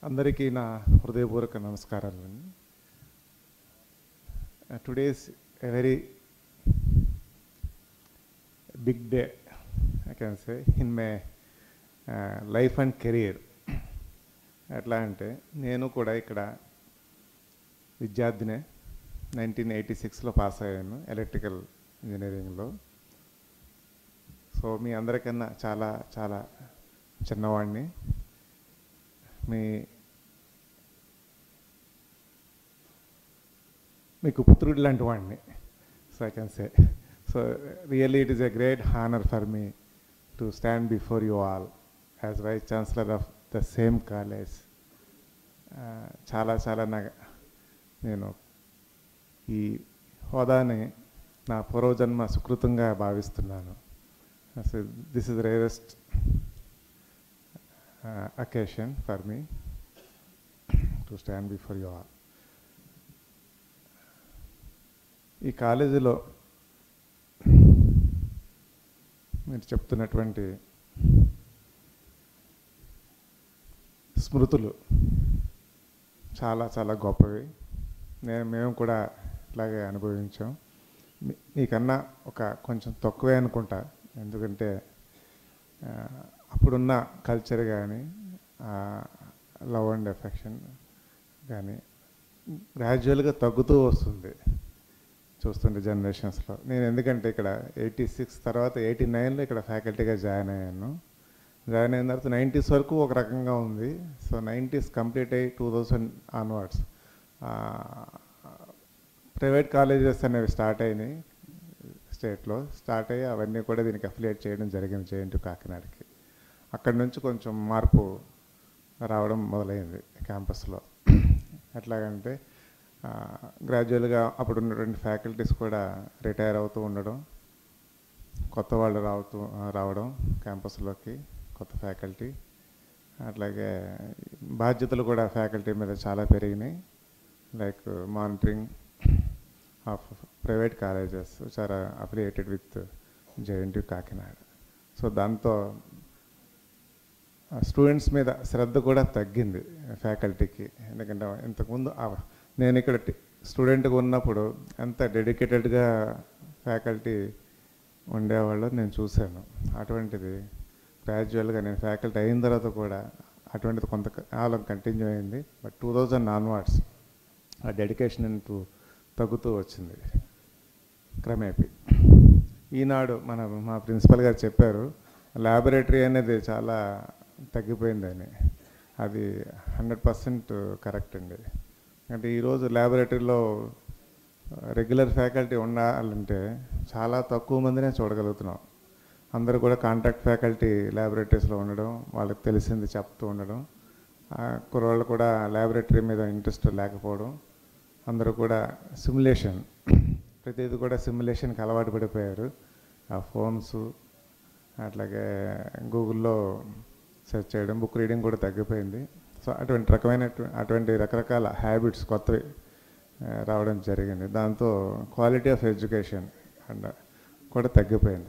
అందరికీ నా హృదయపూర్వక నమస్కారాలు today's a very big day I can say in my life and career ఎట్లా అంటే నేను కూడా ఇక్కడ విద్యార్థినే నైన్టీన్ ఎయిటీ సిక్స్లో పాస్ అయ్యాను ఎలక్ట్రికల్ ఇంజనీరింగ్లో సో మీ అందరికన్నా చాలా చాలా చిన్నవాడిని మీ మీకు పుత్రుడు లాంటి వాడిని so I can say so really it is a great honour for me to stand before you all as vice chancellor of the same college చాలా చాలా నా నేను ఈ హోదాని నా పూర్వజన్మ సుకృతంగా భావిస్తున్నాను this is rarest occasion for me to stand before you all ఈ కాలేజీలో మీరు చెప్తున్నటువంటి స్మృతులు చాలా చాలా గొప్పవి నేను మేము కూడా ఇట్లాగే అనుభవించాం మీ- మీకన్నా ఒక కొంచెం తక్కువే అనుకుంటా ఎందుకంటే ఆ, అప్పుడున్న కల్చర్ కానీ లవ్ అండ్ ఎఫెక్షన్ కానీ గ్రాడ్యువల్గా తగ్గుతూ వస్తుంది చూస్తుంటే జనరేషన్స్లో నేను ఎందుకంటే ఇక్కడ ఎయిటీ సిక్స్ తర్వాత ఎయిటీ నైన్లో ఇక్కడ ఫ్యాకల్టీగా జాయిన్ అయ్యాను జాయిన్ అయిన తర్వాత నైంటీస్ వరకు ఒక రకంగా ఉంది సో నైంటీస్ కంప్లీట్ అయ్యి two thousand onwards private colleges అనేవి స్టార్ట్ అయినాయి స్టేట్లో స్టార్ట్ అయ్యి అవన్నీ కూడా దీనికి అఫిలియేట్ చేయడం జరిగింది జేఎన్టీ కాకినాడకి అక్కడి నుంచి కొంచెం మార్పు రావడం మొదలైంది క్యాంపస్లో ఎట్లాగంటే గ్రాడ్యువల్గా అప్పుడు ఉన్నటువంటి ఫ్యాకల్టీస్ కూడా రిటైర్ అవుతూ ఉండడం కొత్త వాళ్ళు రావుతూ రావడం క్యాంపస్లోకి కొత్త ఫ్యాకల్టీ అట్లాగే బాధ్యతలు కూడా ఫ్యాకల్టీ మీద చాలా పెరిగినాయి like monitoring of private colleges which are affiliated with JNT Kakinada so దాంతో స్టూడెంట్స్ మీద శ్రద్ధ కూడా తగ్గింది ఫ్యాకల్టీకి ఎందుకంటే ఇంతకుముందు ఆ- నేను ఇక్కడ స్టూడెంట్గా ఉన్నప్పుడు ఎంత డెడికేటెడ్గా ఫ్యాకల్టీ ఉండేవాళ్ళు నేను చూశాను అటువంటిది గ్రాడ్యువల్గా నేను ఫ్యాకల్టీ అయిన తర్వాత కూడా అటువంటిది కొంతకాలం కంటిన్యూ అయింది బట్ టూ థౌజండ్ ఆన్వర్డ్స్ ఆ డెడికేషన్ అంటూ తగ్గుతూ వచ్చింది క్రమేపీ ఈనాడు మన మా ప్రిన్సిపల్ గారు చెప్పారు ల్యాబొరేటరీ అనేది చాలా తగ్గిపోయిందని అది హండ్రెడ్ పర్సెంట్ కరెక్ట్ అండి అంటే ఈరోజు ల్యాబొరేటరీలో రెగ్యులర్ ఫ్యాకల్టీ ఉండాలంటే చాలా తక్కువ మందినే చూడగలుగుతున్నాం అందరూ కూడా కాంట్రాక్ట్ ఫ్యాకల్టీ ల్యాబొరేటరీస్లో ఉండడం వాళ్ళకి తెలిసింది చెప్తూ ఉండడం ఆ కుర్రోళ్ళు కూడా ల్యాబొరేటరీ మీద ఇంట్రెస్ట్ లేకపోవడం అందరూ కూడా సిమ్యులేషన్ ప్రతిదీ కూడా సిమ్యులేషన్కి అలవాటు పడిపోయారు ఆ ఫోన్స్ అట్లాగే గూగుల్లో సెర్చ్ చేయడం బుక్ రీడింగ్ కూడా తగ్గిపోయింది సో అటువంటి రకమైన అటువంటి రకరకాల హ్యాబిట్స్ కొత్తవి ఆ, రావడం జరిగింది దాంతో క్వాలిటీ ఆఫ్ ఎడ్యుకేషన్ అండ్ కూడా తగ్గిపోయింది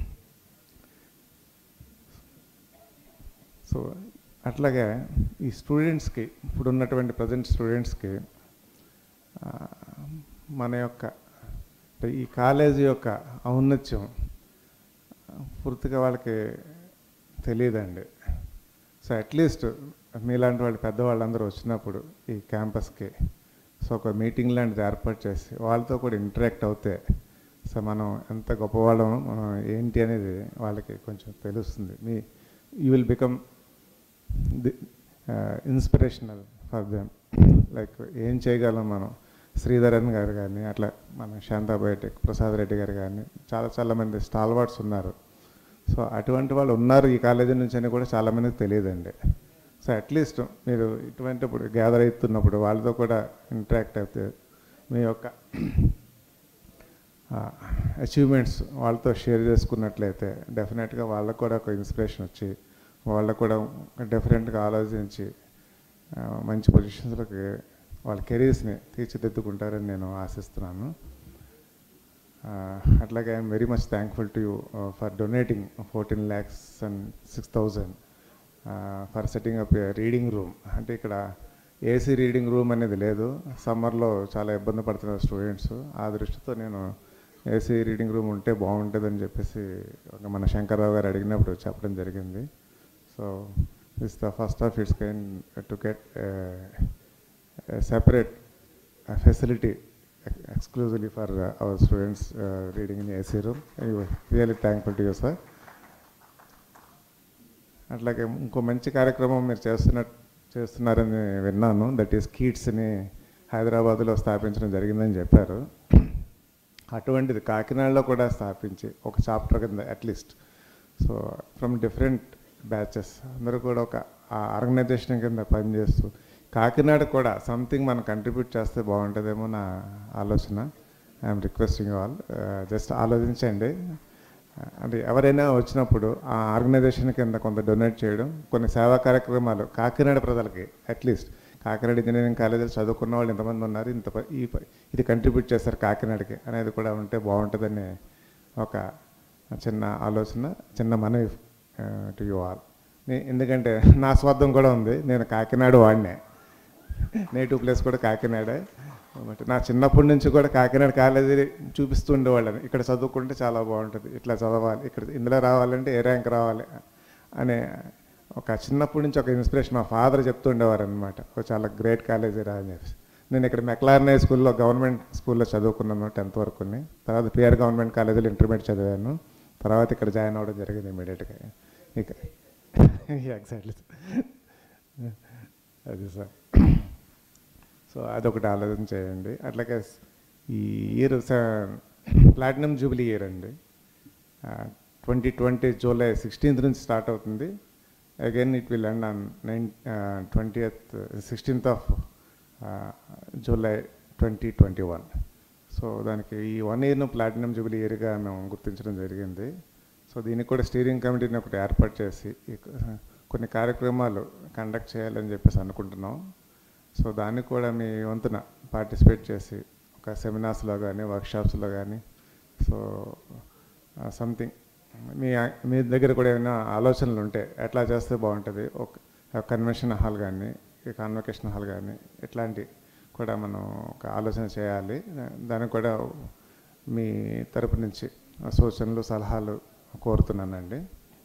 సో అట్లాగే ఈ స్టూడెంట్స్కి ఇప్పుడు ఉన్నటువంటి ప్రజెంట్ స్టూడెంట్స్కి ఆ, మన యొక్క అంటే ఈ కాలేజీ యొక్క ఔన్నత్యం పూర్తిగా వాళ్ళకి తెలియదండి సో అట్లీస్ట్ మీలాంటి వాళ్ళు పెద్దవాళ్ళందరూ వచ్చినప్పుడు ఈ క్యాంపస్కి సో ఒక మీటింగ్ లాంటిది ఏర్పాటు చేసి వాళ్ళతో కూడా ఇంటరాక్ట్ అవుతే సో మనం ఎంత గొప్పవాళ్ళం మనం ఏంటి అనేది వాళ్ళకి కొంచెం తెలుస్తుంది మీ you will become the inspirational for them like ఏం చేయగలం మనం శ్రీధరన్ గారు కానీ అట్లా మన శాంతాబయోటెక్ ప్రసాద్ రెడ్డి గారు కానీ చాలా చాలా మంది స్టాల్వార్డ్స్ ఉన్నారు సో అటువంటి వాళ్ళు ఉన్నారు ఈ కాలేజీ నుంచి అని కూడా చాలామందికి తెలియదండి సో అట్లీస్ట్ మీరు ఇటువంటి ఇప్పుడు గ్యాదర్ అవుతున్నప్పుడు వాళ్ళతో కూడా ఇంటరాక్ట్ అవుతే మీ యొక్క అచీవ్మెంట్స్ వాళ్ళతో షేర్ చేసుకున్నట్లయితే డెఫినెట్గా వాళ్ళకు కూడా ఒక ఇన్స్పిరేషన్ వచ్చి వాళ్ళకు కూడా డిఫరెంట్గా ఆలోచించి ఆ, మంచి పొజిషన్స్లోకి వాళ్ళ కెరీర్స్ని తీర్చిదిద్దుకుంటారని నేను ఆశిస్తున్నాను అట్లాగే I'm very much thankful to you for donating fourteen lakhs and six thousand for setting up reading room అంటే ఇక్కడ ఏసీ రీడింగ్ రూమ్ అనేది లేదు సమ్మర్లో చాలా ఇబ్బంది పడుతున్నారు స్టూడెంట్స్ ఆ దృష్టితో నేను ఏసీ రీడింగ్ రూమ్ ఉంటే బాగుంటుందని చెప్పేసి ఒక మన శంకర్రావు గారు అడిగినప్పుడు చెప్పడం జరిగింది so this the first of its kind to get separate facility exclusively for uh, our students uh, reading in AC room. Anyway, really thankful to you, sir. అట్లాగే ఇంకో మంచి కార్యక్రమం మీరు చేస్తున్న చేస్తున్నారని విన్నాను దట్ ఈస్ కిడ్స్ని హైదరాబాద్లో స్థాపించడం జరిగిందని చెప్పారు అటువంటిది కాకినాడలో కూడా స్థాపించి ఒక చాప్టర్ కింద at least so from different batches అందరూ కూడా ఒక ఆర్గనైజేషన్ కింద పనిచేస్తూ కాకినాడ కూడా సంథింగ్ మనం కంట్రిబ్యూట్ చేస్తే బాగుంటుందేమో నా ఆలోచన ఐఎమ్ రిక్వెస్టింగ్ ఆల్ జస్ట్ ఆలోచించండి అంటే ఎవరైనా వచ్చినప్పుడు ఆ ఆర్గనైజేషన్ కింద కొంత డొనేట్ చేయడం కొన్ని సేవా కార్యక్రమాలు కాకినాడ ప్రజలకి అట్లీస్ట్ కాకినాడ ఇంజనీరింగ్ కాలేజీలో చదువుకున్న వాళ్ళు ఇంతమంది ఉన్నారు ఇంత ప- ఈ ప- ఇది కంట్రిబ్యూట్ చేస్తారు కాకినాడకి అనేది కూడా ఉంటే బాగుంటుందని ఒక చిన్న ఆలోచన చిన్న మనవి టు యూ ఆల్ ఎందుకంటే నా స్వార్థం కూడా ఉంది నేను కాకినాడ వాడినే నేటివ్ ప్లేస్ కూడా కాకినాడే బట్ నా చిన్నప్పటి నుంచి కూడా కాకినాడ కాలేజీ చూపిస్తూ ఉండేవాళ్ళని ఇక్కడ చదువుకుంటే చాలా బాగుంటుంది ఇట్లా చదవాలి ఇక్కడ ఇందులో రావాలంటే ఏ ర్యాంక్ రావాలి అనే ఒక చిన్నప్పటి నుంచి ఒక ఇన్స్పిరేషన్ మా ఫాదర్ చెప్తూ ఉండేవారు అనమాట చాలా గ్రేట్ కాలేజీ రా అని చెప్పి నేను ఇక్కడ మెక్లార్న్ హై స్కూల్లో గవర్నమెంట్ స్కూల్లో చదువుకున్నాను టెన్త్ వరకుని తర్వాత పిఆర్ గవర్నమెంట్ కాలేజీలో ఇంటర్మీడియట్ చదివాను తర్వాత ఇక్కడ జాయిన్ అవ్వడం జరిగింది ఇమీడియట్గా ఇక ఎగ్జాక్ట్లీ అది సార్ సో అదొకటి ఆలోచన చేయండి అట్లాగే ఈ ఇయర్ ప్లాటినం జూబిలీ ఇయర్ అండి ట్వంటీ ట్వంటీ జూలై సిక్స్టీన్త్ నుంచి స్టార్ట్ అవుతుంది again it will end on nine twentieth sixteenth of July twenty twenty one so దానికి ఈ వన్ ఇయర్ను ప్లాటినం జూబిలీ ఇయర్గా మేము గుర్తించడం జరిగింది సో దీనికి కూడా స్టీరింగ్ కమిటీని ఒకటి ఏర్పాటు చేసి ఈ కొన్ని కార్యక్రమాలు కండక్ట్ చేయాలని చెప్పేసి అనుకుంటున్నాం సో దానికి కూడా మీ వంతున పార్టిసిపేట్ చేసి ఒక సెమినార్స్లో కానీ వర్క్షాప్స్లో కానీ సో సంథింగ్ మీ మీ దగ్గర కూడా ఏమైనా ఆలోచనలు ఉంటే ఎట్లా చేస్తే బాగుంటుంది ఒక కన్వెన్షన్ హాల్ కానీ కాన్వకేషన్ హాల్ కానీ ఇట్లాంటి కూడా మనం ఒక ఆలోచన చేయాలి దానికి కూడా మీ తరపు నుంచి సూచనలు సలహాలు కోరుతున్నానండి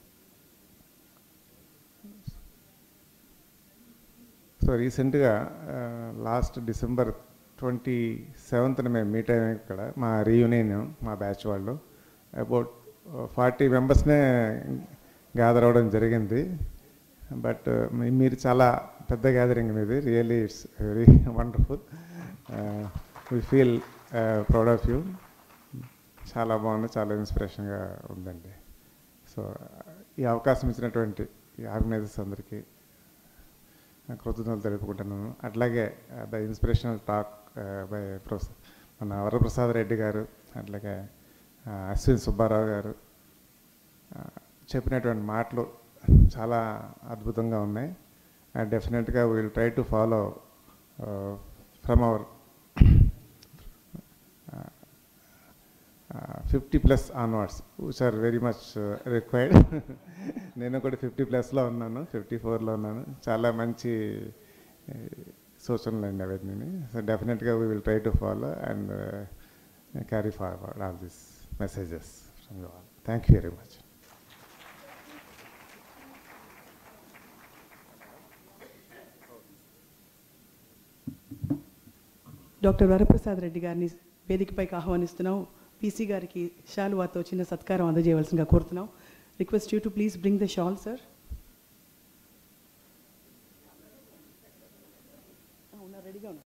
సో రీసెంట్గా లాస్ట్ డిసెంబర్ ట్వంటీ సెవెంత్న మేము మీట్ అయ్యాం ఇక్కడ మా రీయూనియన్ మా బ్యాచ్ వాళ్ళు అబౌట్ ఫార్టీ మెంబర్స్నే గ్యాదర్ అవ్వడం జరిగింది బట్ మీరు చాలా పెద్ద గ్యాదరింగ్ మీది really it's very wonderful we feel proud of you చాలా బాగుంది చాలా ఇన్స్పిరేషన్గా ఉందండి సో ఈ అవకాశం ఇచ్చినటువంటి ఈ ఆర్గనైజర్స్ అందరికీ కృతజ్ఞతలు తెలుపుకుంటున్నాను అట్లాగే the inspirational talk by professor మన వరప్రసాద్ రెడ్డి గారు అట్లాగే అశ్విన్ సుబ్బారావు గారు చెప్పినటువంటి మాటలు చాలా అద్భుతంగా ఉన్నాయి అండ్ డెఫినెట్గా will try to follow from our fifty plus onwards which are very much required నేను కూడా ఫిఫ్టీ ప్లస్లో ఉన్నాను ఫిఫ్టీ ఫోర్లో ఉన్నాను చాలా మంచి సూచనలు అండి అవన్నీ సో డెఫినెట్గా we will try to follow and carry forward all this messages from you all thank you very much doctor Varaprasad Reddy గారిని వేదికపైకి ఆహ్వానిస్తున్నాం పీసీ గారికి షాలువాతో చిన్న సత్కారం అందజేయవలసిందిగా కోరుతున్నాం request you to please bring the shawl sir